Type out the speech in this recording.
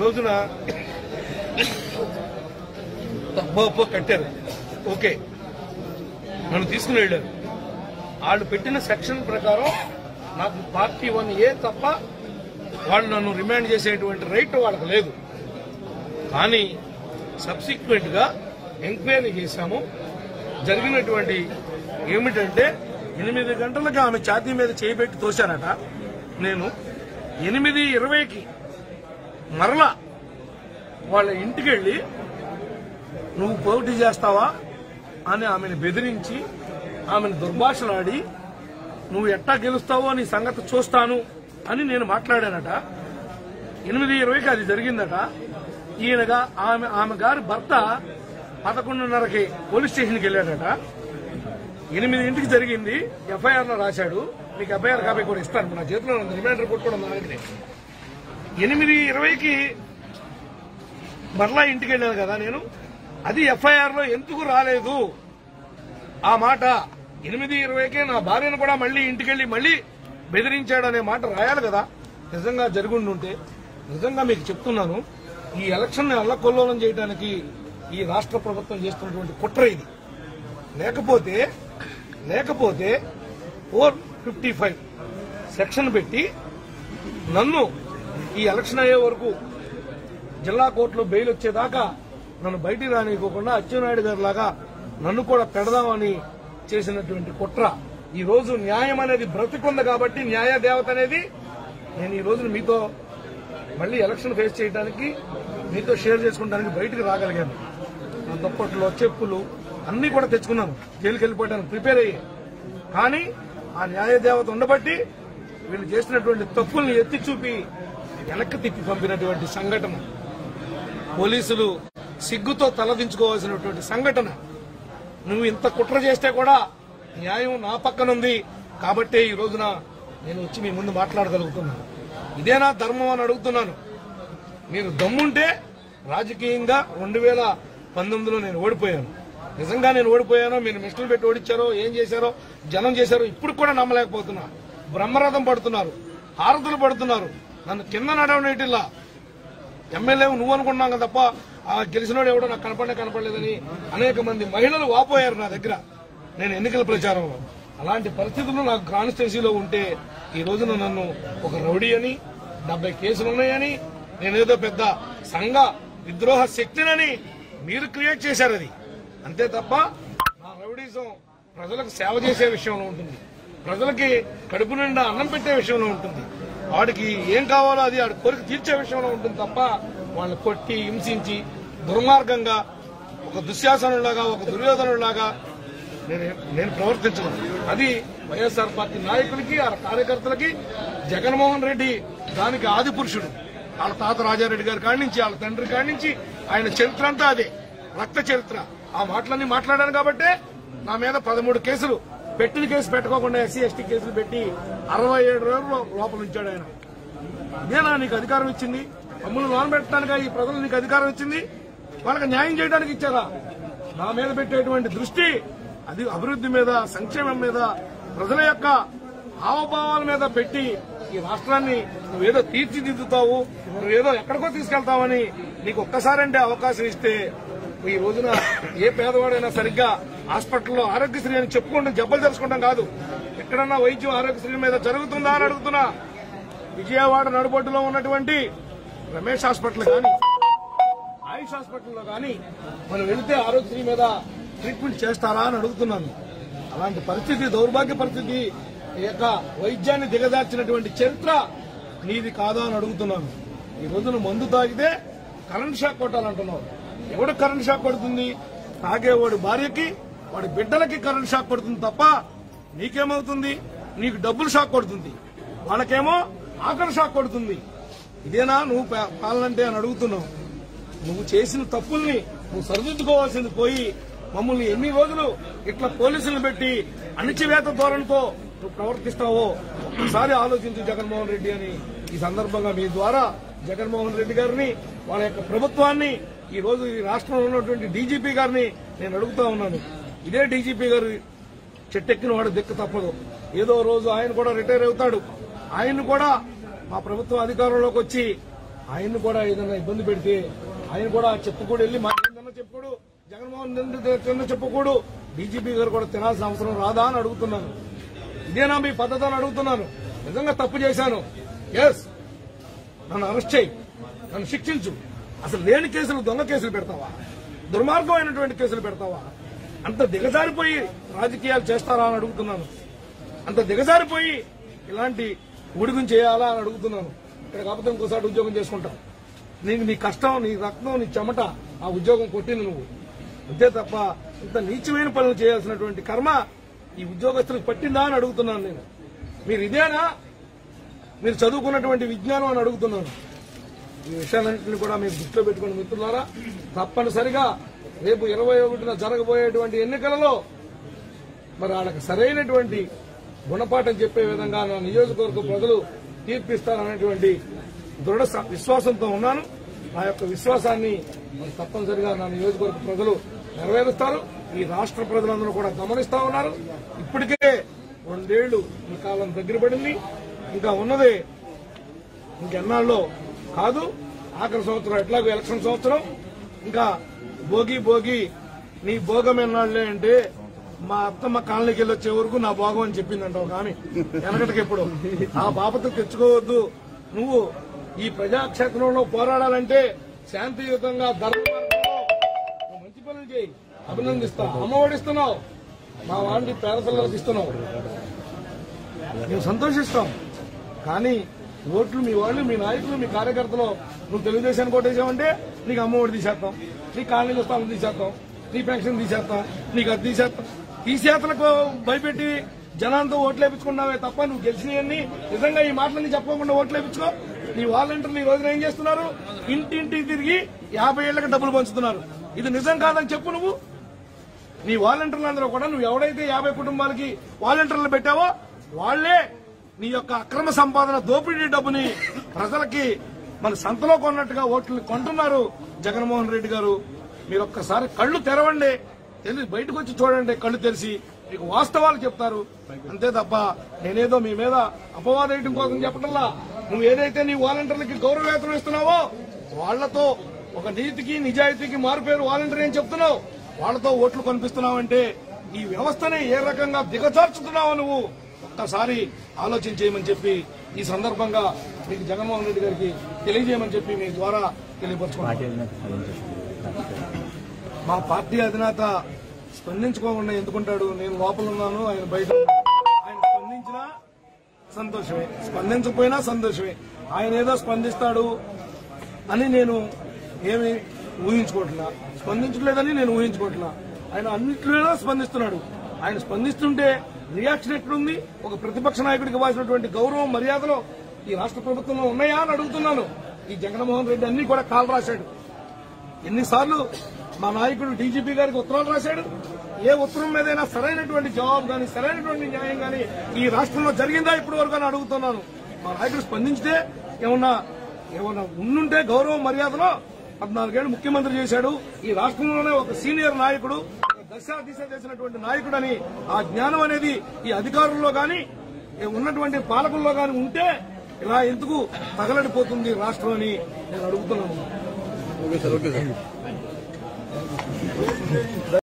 రోజున తప్పో ఒప్పో కట్టారు ఓకే నన్ను తీసుకుని వెళ్ళారు వాళ్ళు పెట్టిన సెక్షన్ ప్రకారం నాకు పార్టీ వన్ ఏ తప్ప వాళ్ళు నన్ను రిమాండ్ చేసేటువంటి రైట్ వాళ్ళకి లేదు కానీ సబ్సిక్వెంట్ గా ఎంక్వైరీ చేశాము జరిగినటువంటి ఏమిటంటే ఎనిమిది గంటలకు ఆమె ఛాతీ మీద చేయిబెట్టి తోశారట నేను ఎనిమిది ఇరవైకి మరలా వాళ్ళ ఇంటికి వెళ్ళి నువ్వు పోటీ చేస్తావా అని ఆమెను బెదిరించి ఆమెను దుర్భాషలాడి నువ్వు ఎట్టా గెలుస్తావో నీ సంగతి చూస్తాను అని నేను మాట్లాడానట ఎనిమిది ఇరవైకి అది జరిగిందట ఈయనగా ఆమె ఆమె గారి భర్త పదకొండున్నరకి పోలీస్ స్టేషన్కి వెళ్ళాడట ఎనిమిది ఇంటికి జరిగింది ఎఫ్ఐఆర్ లో రాశాడు మీకు ఎఫ్ఐఆర్ కాపీ కూడా ఇస్తాను నా చేతిలో ఉంది రిమైండర్ రిపోర్ట్ కూడా ఉంది నా దగ్గరే ఎనిమిది ఇరవైకి మరలా ఇంటికి వెళ్ళాను కదా నేను అది ఎఫ్ఐఆర్ లో ఎందుకు రాలేదు ఆ మాట ఎనిమిది ఇరవైకే నా భార్యను కూడా మళ్ళీ ఇంటికి వెళ్ళి మళ్ళీ బెదిరించాడు అనే మాట రాయాలి కదా నిజంగా జరుగుండుంటే నిజంగా మీకు చెప్తున్నాను ఈ ఎలక్షన్ ని అల్లకొల్లోలం చేయడానికి ఈ రాష్ట్ర ప్రభుత్వం చేస్తున్నటువంటి కుట్ర ఇది లేకపోతే లేకపోతే ఫోర్ ఫిఫ్టీ ఫైవ్ సెక్షన్ పెట్టి నన్ను ఈ ఎలక్షన్ అయ్యే వరకు జిల్లా కోర్టులో బెయిల్ వచ్చేదాకా నన్ను బయటికి రానివ్వకుండా అచ్చెన్నాయుడు గారి లాగా నన్ను కూడా పెడదామని చేసినటువంటి కుట్ర ఈ రోజు న్యాయం అనేది బ్రతికుంది కాబట్టి న్యాయ దేవత అనేది నేను ఈ రోజున మీతో మళ్ళీ ఎలక్షన్ ఫేస్ చేయడానికి మీతో షేర్ చేసుకోవడానికి బయటికి రాగలిగాను నా దుప్పట్లు చెప్పులు అన్ని కూడా తెచ్చుకున్నాను జైలుకి వెళ్ళిపోవడానికి ప్రిపేర్ అయ్యాయి కానీ ఆ న్యాయ దేవత ఉండబట్టి వీళ్ళు చేసినటువంటి తప్పుల్ని ఎత్తి చూపి వెనక్కి తిప్పి పంపినటువంటి సంఘటన పోలీసులు సిగ్గుతో తలదించుకోవాల్సినటువంటి సంఘటన నువ్వు ఇంత కుట్ర చేస్తే కూడా న్యాయం నా పక్కనుంది కాబట్టే ఈ రోజున నేను వచ్చి మీ ముందు మాట్లాడగలుగుతున్నాను ఇదేనా ధర్మం అని అడుగుతున్నాను మీరు దమ్ముంటే రాజకీయంగా రెండు వేల పంతొమ్మిదిలో నేను ఓడిపోయాను నిజంగా నేను ఓడిపోయానో మీరు మిషన్లు పెట్టి ఓడించారో ఏం చేశారో జనం చేశారో ఇప్పుడు కూడా నమ్మలేకపోతున్నా బ్రహ్మరథం పడుతున్నారు హారతులు పడుతున్నారు నన్ను కింద నడవనేటిల్లా ఎమ్మెల్యే నువ్వు అనుకున్నాం కదా తప్ప ఆ గెలిచినోడు ఎవడో నాకు కనపడే కనపడలేదని అనేక మంది మహిళలు వాపోయారు నా దగ్గర నేను ఎన్నికల ప్రచారంలో అలాంటి పరిస్థితులు నాకు కాన్స్టిట్యున్సీలో ఉంటే ఈ రోజున నన్ను ఒక రౌడీ అని డెబ్బై కేసులు ఉన్నాయని నేనేదో పెద్ద సంఘ విద్రోహ శక్తినని మీరు క్రియేట్ చేశారు అది అంతే తప్ప నా రౌడీజం ప్రజలకు సేవ చేసే విషయంలో ఉంటుంది ప్రజలకి కడుపు నిండా అన్నం పెట్టే విషయంలో ఉంటుంది వాడికి ఏం కావాలో అది వాడి కోరిక తీర్చే విషయంలో ఉంటుంది తప్ప వాళ్ళని కొట్టి హింసించి దుర్మార్గంగా ఒక దుశ్శాసనులాగా ఒక దుర్యోధనులాగా నేను నేను ప్రవర్తించను అది వైఎస్ఆర్ పార్టీ నాయకులకి ఆ కార్యకర్తలకి జగన్మోహన్ రెడ్డి దానికి ఆది పురుషుడు వాళ్ళ తాత రాజారెడ్డి గారి కాడి నుంచి వాళ్ళ తండ్రి కాడి నుంచి ఆయన చరిత్ర అంతా అదే రక్త చరిత్ర ఆ మాటలన్నీ మాట్లాడాను కాబట్టే నా మీద పదమూడు కేసులు పెట్టిన కేసు పెట్టుకోకుండా ఎస్సీ ఎస్టీ కేసులు పెట్టి అరవై ఏడు రోజులు లోపల ఉంచాడు ఆయన ఇదేనా నీకు అధికారం ఇచ్చింది మమ్మల్ని లోన్ పెట్టడానికి ఈ ప్రజలు నీకు అధికారం ఇచ్చింది వాళ్ళకి న్యాయం చేయడానికి ఇచ్చారా నా మీద పెట్టేటువంటి దృష్టి అది అభివృద్ధి మీద సంక్షేమం మీద ప్రజల యొక్క హావభావాల మీద పెట్టి ఈ రాష్ట్రాన్ని నువ్వేదో తీర్చిదిద్దుతావు నువ్వేదో ఎక్కడికో తీసుకెళ్తావని నీకు ఒక్కసారంటే అవకాశం ఇస్తే ఈ రోజున ఏ పేదవాడైనా సరిగ్గా హాస్పిటల్లో ఆరోగ్యశ్రీ అని చెప్పుకుంటాం జబ్బలు తెలుసుకుంటాం కాదు ఎక్కడన్నా వైద్యం ఆరోగ్యశ్రీ మీద జరుగుతుందా అని అడుగుతున్నా విజయవాడ నడుబొడ్డులో ఉన్నటువంటి రమేష్ హాస్పిటల్ కానీ ఆయుష్ హాస్పిటల్లో కానీ మనం వెళితే ఆరోగ్యశ్రీ మీద ట్రీట్మెంట్ చేస్తారా అని అడుగుతున్నాను అలాంటి పరిస్థితి దౌర్భాగ్య పరిస్థితి ఈ యొక్క వైద్యాన్ని దిగజార్చినటువంటి చరిత్ర నీది కాదా అని అడుగుతున్నాను ఈ రోజున మందు తాగితే కరెంట్ షాక్ కొట్టాలంటున్నావు ఎవడు కరెంట్ షాక్ కొడుతుంది తాగేవాడి భార్యకి వాడి బిడ్డలకి కరెంట్ షాక్ కొడుతుంది తప్ప నీకేమవుతుంది నీకు డబ్బులు షాక్ కొడుతుంది వాళ్ళకేమో ఆకలి షాక్ కొడుతుంది ఇదేనా నువ్వు పా- పాలనంటే అని అడుగుతున్నావు నువ్వు చేసిన తప్పుల్ని నువ్వు సరిదిద్దుకోవాల్సింది పోయి మమ్మల్ని ఎన్ని రోజులు ఇట్లా పోలీసులను పెట్టి అణిచివేత ధోరణితో నువ్వు ప్రవర్తిస్తావో ఒక్కసారి ఆలోచించు జగన్మోహన్ రెడ్డి అని ఈ సందర్భంగా మీ ద్వారా జగన్మోహన్ రెడ్డి గారిని వాళ్ళ యొక్క ప్రభుత్వాన్ని ఈ రోజు ఈ రాష్ట్రంలో ఉన్నటువంటి డీజీపీ గారిని నేను అడుగుతా ఉన్నాను ఇదే డీజీపీ గారు చెట్టెక్కిన వాడు దిక్కు తప్పదు ఏదో రోజు ఆయన కూడా రిటైర్ అవుతాడు ఆయన్ని కూడా మా ప్రభుత్వం అధికారంలోకి వచ్చి ఆయన్ని కూడా ఏదైనా ఇబ్బంది పెడితే ఆయన కూడా చెప్పుకోడు వెళ్ళి మాకేందన్నా చెప్పుకోడు జగన్మోహన్ రెడ్డి చెప్పుకోడు డీజీపీ గారు కూడా తినాల్సిన అవసరం రాదా అని అడుగుతున్నాను ఇదేనా మీ పద్ధతి అని అడుగుతున్నాను నిజంగా తప్పు చేశాను ఎస్ నన్ను అరెస్ట్ చేయి నన్ను శిక్షించు అసలు లేని కేసులు దొంగ కేసులు పెడతావా దుర్మార్గమైనటువంటి కేసులు పెడతావా అంత దిగజారిపోయి రాజకీయాలు చేస్తారా అని అడుగుతున్నాను అంత దిగజారిపోయి ఇలాంటి ఉడుగుం చేయాలా అని అడుగుతున్నాను ఇక్కడ కాకపోతే ఇంకోసారి ఉద్యోగం చేసుకుంటాం నీకు నీ కష్టం నీ రక్తం నీ చెమట ఆ ఉద్యోగం కొట్టింది నువ్వు అంతే తప్ప ఇంత నీచమైన పనులు చేయాల్సినటువంటి కర్మ ఈ ఉద్యోగస్తులకు పట్టిందా అని అడుగుతున్నాను నేను మీరు ఇదేనా మీరు చదువుకున్నటువంటి విజ్ఞానం అని అడుగుతున్నాను ఈ విషయాలన్నింటినీ కూడా మీరు దృష్టిలో పెట్టుకుని మిత్రులారా తప్పనిసరిగా రేపు ఇరవై ఒకటిన జరగబోయేటువంటి ఎన్నికలలో మరి వాళ్ళకి సరైనటువంటి గుణపాఠం చెప్పే విధంగా నా నియోజకవర్గ ప్రజలు తీర్పిస్తారనేటువంటి దృఢ స- విశ్వాసంతో ఉన్నాను నా యొక్క విశ్వాసాన్ని మరి తప్పనిసరిగా నా నియోజకవర్గ ప్రజలు నెరవేరుస్తారు ఈ రాష్ట్ర ప్రజలందరూ కూడా గమనిస్తా ఉన్నారు ఇప్పటికే రెండేళ్లు ఈ కాలం దగ్గర పడింది ఇంకా ఉన్నదే ఇంకెన్నాళ్ళలో కాదు ఆఖరి సంవత్సరం ఎట్లాగో ఎలక్షన్ సంవత్సరం ఇంకా భోగి భోగి నీ భోగం ఎన్నాళ్ళే అంటే మా అత్తమ్మ కాలనీకి వెళ్ళి వచ్చే వరకు నా భోగం అని చెప్పిందంటావు కానీ వెనకటికి ఎప్పుడు ఆ బాపత తెచ్చుకోవద్దు నువ్వు ఈ ప్రజాక్షేత్రంలో పోరాడాలంటే శాంతియుతంగా ధర్మ మార్గంలో నువ్వు మంచి పనులు చేయి అభినందిస్తా అమ్మఒడిస్తున్నావు మా వాడిని పేద పిల్లలకు ఇస్తున్నావు మేము సంతోషిస్తాం కానీ ఓట్లు మీ వాళ్ళు మీ నాయకులు మీ కార్యకర్తలు నువ్వు తెలుగుదేశానికి ఓటేసావంటే నీకు అమ్మ ఒడి తీసేస్తాం నీ కాలనీలో స్థలం తీసేస్తాం నీ పెన్షన్ తీసేస్తాం నీకు అది తీసేస్తాం తీసేతలకు భయపెట్టి జనాంతో ఓట్లు వేపించుకున్నావే తప్ప నువ్వు గెలిచినవన్నీ నిజంగా ఈ మాటలన్నీ చెప్పకుండా ఓట్లు వేపించుకో నీ వాలంటీర్లు ఈ రోజున ఏం చేస్తున్నారు ఇంటింటికి తిరిగి యాభై ఏళ్లకు డబ్బులు పంచుతున్నారు ఇది నిజం కాదని చెప్పు నువ్వు నీ వాలంటీర్లందరూ కూడా నువ్వు ఎవడైతే యాభై కుటుంబాలకి వాలంటీర్లు పెట్టావో వాళ్లే నీ యొక్క అక్రమ సంపాదన దోపిడీ డబ్బుని ప్రజలకి మన సంతలో కొన్నట్టుగా ఓట్లు కొంటున్నారు జగన్మోహన్ రెడ్డి గారు మీరు ఒక్కసారి కళ్ళు తెరవండి తెలిసి బయటకు వచ్చి చూడండి కళ్ళు తెరిచి మీకు వాస్తవాలు చెప్తారు అంతే తప్ప నేనేదో మీ మీద అపవాదేయటం కోసం చెప్పటల్లా నువ్వు ఏదైతే నీ వాలంటీర్లకి గౌరవవేతనం ఇస్తున్నావో వాళ్లతో ఒక నీతికి నిజాయితీకి మారుపేరు వాలంటీర్ అని చెప్తున్నావు వాళ్ళతో ఓట్లు కనిపిస్తున్నావంటే ఈ వ్యవస్థని ఏ రకంగా దిగజార్చుతున్నావు నువ్వు ఒక్కసారి ఆలోచన చేయమని చెప్పి ఈ సందర్భంగా మీకు జగన్మోహన్ రెడ్డి గారికి తెలియజేయమని చెప్పి మీ ద్వారా తెలియపరచుకున్నాను మా పార్టీ అధినేత స్పందించుకోకుండా ఎందుకుంటాడు నేను లోపల ఉన్నాను ఆయన బయట ఉన్నాడు. ఆయన స్పందించినా సంతోషమే స్పందించకపోయినా సంతోషమే ఆయన ఏదో స్పందిస్తాడు అని నేను ఏమి ఊహించుకోవట్లా స్పందించలేదని నేను ఊహించుకోవట్లా ఆయన అన్నింటిలో స్పందిస్తున్నాడు ఆయన స్పందిస్తుంటే రియాక్షన్ ఎట్లుంది ఒక ప్రతిపక్ష నాయకుడికి ఇవ్వాల్సినటువంటి గౌరవం మర్యాదలు ఈ రాష్ట్ర ప్రభుత్వంలో ఉన్నాయా అని అడుగుతున్నాను ఈ జగన్మోహన్ రెడ్డి అన్ని కూడా కాలు రాశాడు ఎన్నిసార్లు మా నాయకుడు డీజీపీ గారికి ఉత్తరాలు రాశాడు ఏ ఉత్తరం మీదైనా సరైనటువంటి జవాబు కానీ సరైనటువంటి న్యాయం కానీ ఈ రాష్ట్రంలో జరిగిందా ఇప్పటి వరకు అని అడుగుతున్నాను మా నాయకుడు స్పందించితే ఏమన్నా ఏమన్నా ఉండుంటే గౌరవం మర్యాదలో పద్నాలుగేళ్లు ముఖ్యమంత్రి చేశాడు ఈ రాష్ట్రంలోనే ఒక సీనియర్ నాయకుడు ఒక దశ దిశ చేసినటువంటి నాయకుడని ఆ జ్ఞానం అనేది ఈ అధికారుల్లో గాని ఈ ఉన్నటువంటి పాలకుల్లో గాని ఉంటే ఇలా ఎందుకు తగలడిపోతుంది రాష్ట్రం అని నేను అడుగుతున్నాను